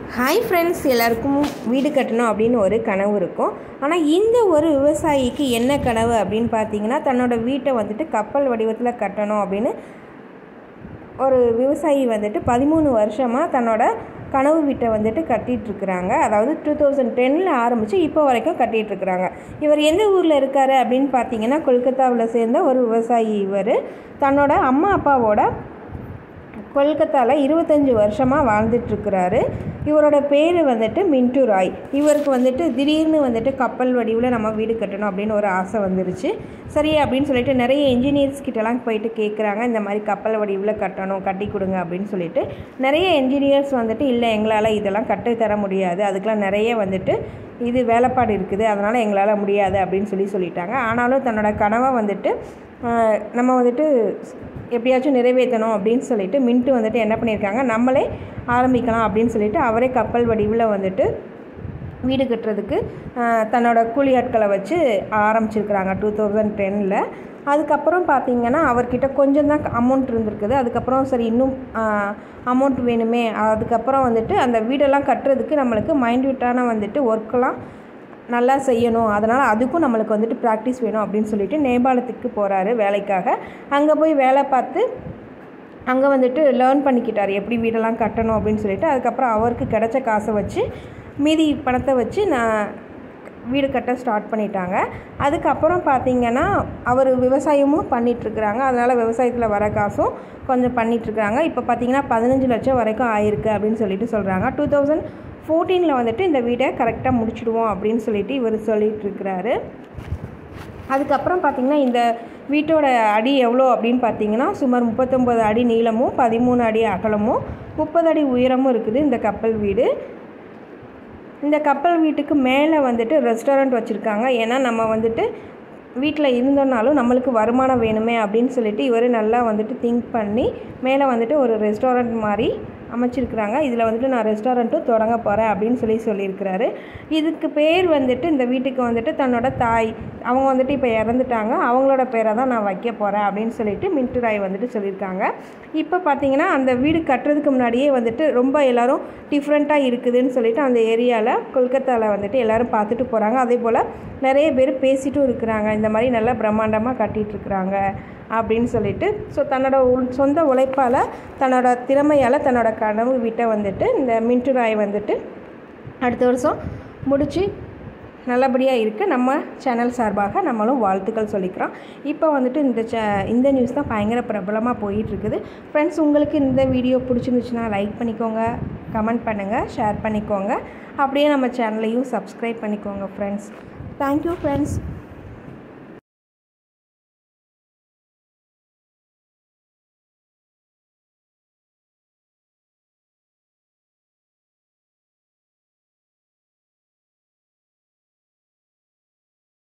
hi friends எல்லாருக்கும் வீடு கட்டணும் அப்படின்னு ஒரு கனவு இருக்கும் ஆனால் இந்த ஒரு விவசாயிக்கு என்ன கனவு அப்படின்னு பார்த்தீங்கன்னா தன்னோட வீட்டை வந்துட்டு கப்பல் வடிவத்தில் கட்டணும் அப்படின்னு ஒரு விவசாயி வந்துட்டு பதிமூணு வருஷமாக தன்னோட கனவு வீட்டை வந்துட்டு கட்டிகிட்ருக்குறாங்க அதாவது டூ தௌசண்ட் டென்னில் ஆரம்பித்து இப்போ வரைக்கும் கட்டிகிட்ருக்குறாங்க இவர் எந்த ஊரில் இருக்கார் அப்படின்னு பார்த்தீங்கன்னா கொல்கத்தாவில் சேர்ந்த ஒரு விவசாயி இவர் தன்னோட அம்மா அப்பாவோட கொல்கத்தாவில் இருபத்தஞ்சி வருஷமாக வாழ்ந்துட்டுருக்கிறாரு இவரோட பேர் வந்துட்டு மின்ட்டு ராய் இவருக்கு வந்துட்டு திடீர்னு வந்துட்டு கப்பல் வடிவில் நம்ம வீடு கட்டணும் அப்படின்னு ஒரு ஆசை வந்துருச்சு சரி அப்படின்னு சொல்லிட்டு நிறைய இன்ஜினியர்ஸ் கிட்டலாம் போயிட்டு கேட்குறாங்க இந்த மாதிரி கப்பல் வடிவில் கட்டணும் கட்டி கொடுங்க அப்படின்னு சொல்லிட்டு நிறைய இன்ஜினியர்ஸ் வந்துட்டு இல்லை எங்களால் இதெல்லாம் கட்டி தர முடியாது அதுக்கெலாம் நிறைய வந்துட்டு இது வேலைப்பாடு இருக்குது அதனால் எங்களால் முடியாது அப்படின்னு சொல்லி சொல்லிட்டாங்க ஆனாலும் தன்னோட கனவை வந்துட்டு ஆஹ், நம்ம வந்துட்டு எப்படியாச்சும் நிறைவேற்றணும் அப்படின்னு சொல்லிட்டு மின்ட்டு வந்துட்டு என்ன பண்ணியிருக்காங்க நம்மளே ஆரம்பிக்கலாம் அப்படின்னு சொல்லிட்டு அவரே கப்பல் வடிவில் வந்துட்டு வீடு கட்டுறதுக்கு ஆஹ், தன்னோட கூலி ஆட்களை வச்சு ஆரம்பிச்சிருக்கிறாங்க டூ தௌசண்ட் டெனில் அதுக்கப்புறம் பார்த்தீங்கன்னா அவர்கிட்ட கொஞ்சம் தான் அமௌண்ட் இருந்திருக்குது அதுக்கப்புறம் சரி இன்னும் அமௌண்ட் வேணுமே அதுக்கப்புறம் வந்துட்டு அந்த வீடெல்லாம் கட்டுறதுக்கு நம்மளுக்கு மைன்யூட்டான வந்துட்டு ஒர்க்கெல்லாம் நல்லா செய்யணும் அதனால் அதுக்கும் நம்மளுக்கு வந்துட்டு ப்ராக்டிஸ் வேணும் அப்படின்னு சொல்லிட்டு நேபாளத்துக்கு போகிறாரு வேலைக்காக அங்கே போய் வேலை பார்த்து அங்கே வந்துட்டு லேர்ன் பண்ணிக்கிட்டார் எப்படி வீடெல்லாம் கட்டணும் அப்படின்னு சொல்லிட்டு அதுக்கப்புறம் அவருக்கு கிடைச்ச காசை வச்சு மீதி பணத்தை வச்சு நான் வீடு கட்ட ஸ்டார்ட் பண்ணிட்டாங்க அதுக்கப்புறம் பார்த்தீங்கன்னா அவர் விவசாயமும் பண்ணிகிட்ருக்குறாங்க அதனால் விவசாயத்தில் வர காசும் கொஞ்சம் பண்ணிகிட்ருக்குறாங்க இப்போ பார்த்தீங்கன்னா பதினஞ்சு லட்சம் வரைக்கும் ஆயிருக்கு அப்படின்னு சொல்லிட்டு சொல்கிறாங்க டூ தௌசண்ட் ஃபோர்டீனில் வந்துட்டு இந்த வீடை கரெக்டாக முடிச்சிடுவோம் அப்படின்னு சொல்லிட்டு இவர் சொல்லிட்டு இருக்கிறாரு அதுக்கப்புறம் பார்த்திங்கன்னா இந்த வீட்டோட அடி எவ்வளோ அப்படின்னு பார்த்தீங்கன்னா சுமார் முப்பத்தொம்பது அடி நீளமும் பதிமூணு அடி அகலமும் முப்பது அடி உயரமும் இருக்குது இந்த கப்பல் வீடு இந்த கப்பல் வீட்டுக்கு மேலே வந்துட்டு ரெஸ்டாரண்ட் வச்சுருக்காங்க ஏன்னா நம்ம வந்துட்டு வீட்டில் இருந்தோம்னாலும் நம்மளுக்கு வருமானம் வேணுமே அப்படின்னு சொல்லிட்டு இவர் நல்லா வந்துட்டு திங்க் பண்ணி மேலே வந்துட்டு ஒரு ரெஸ்டாரண்ட் மாதிரி அமைச்சிருக்கிறாங்க இதில் வந்துட்டு நான் ரெஸ்டாரண்ட்டும் தொடங்க போகிறேன் அப்படின்னு சொல்லி சொல்லியிருக்கிறாரு இதுக்கு பேர் வந்துட்டு இந்த வீட்டுக்கு வந்துட்டு தன்னோட தாய் அவங்க வந்துட்டு இப்போ இறந்துட்டாங்க அவங்களோட பேரை தான் நான் வைக்க போகிறேன் அப்படின்னு சொல்லிட்டு மின்ட்டு ராய் வந்துட்டு சொல்லியிருக்காங்க இப்போ பார்த்தீங்கன்னா அந்த வீடு கட்டுறதுக்கு முன்னாடியே வந்துட்டு ரொம்ப எல்லாரும் டிஃப்ரெண்ட்டாக இருக்குதுன்னு சொல்லிட்டு அந்த ஏரியாவில் கொல்கத்தாவில் வந்துட்டு எல்லாரும் பார்த்துட்டு போகிறாங்க அதே போல் நிறைய பேர் பேசிட்டும் இருக்கிறாங்க இந்த மாதிரி நல்லா பிரம்மாண்டமாக கட்டிகிட்ருக்குறாங்க அப்படின்னு சொல்லிட்டு ஸோ தன்னோட உள் சொந்த உழைப்பால் தன்னோட திறமையால் தன்னோட கனவு வீட்டை வந்துட்டு இந்த மின்ட்டு ராய் வந்துட்டு அடுத்த வருஷம் முடித்து நல்லபடியாக இருக்குது நம்ம சேனல் சார்பாக நம்மளும் வாழ்த்துக்கள் சொல்லிக்கிறோம் இப்போ வந்துட்டு இந்த சே இந்த நியூஸ் தான் பயங்கர பிரபலமாக போயிட்டுருக்குது ஃப்ரெண்ட்ஸ் உங்களுக்கு இந்த வீடியோ பிடிச்சிருந்துச்சுன்னா லைக் பண்ணிக்கோங்க கமெண்ட் பண்ணுங்கள் ஷேர் பண்ணிக்கோங்க அப்படியே நம்ம சேனலையும் சப்ஸ்கிரைப் பண்ணிக்கோங்க ஃப்ரெண்ட்ஸ் தேங்க்யூ ஃப்ரெண்ட்ஸ்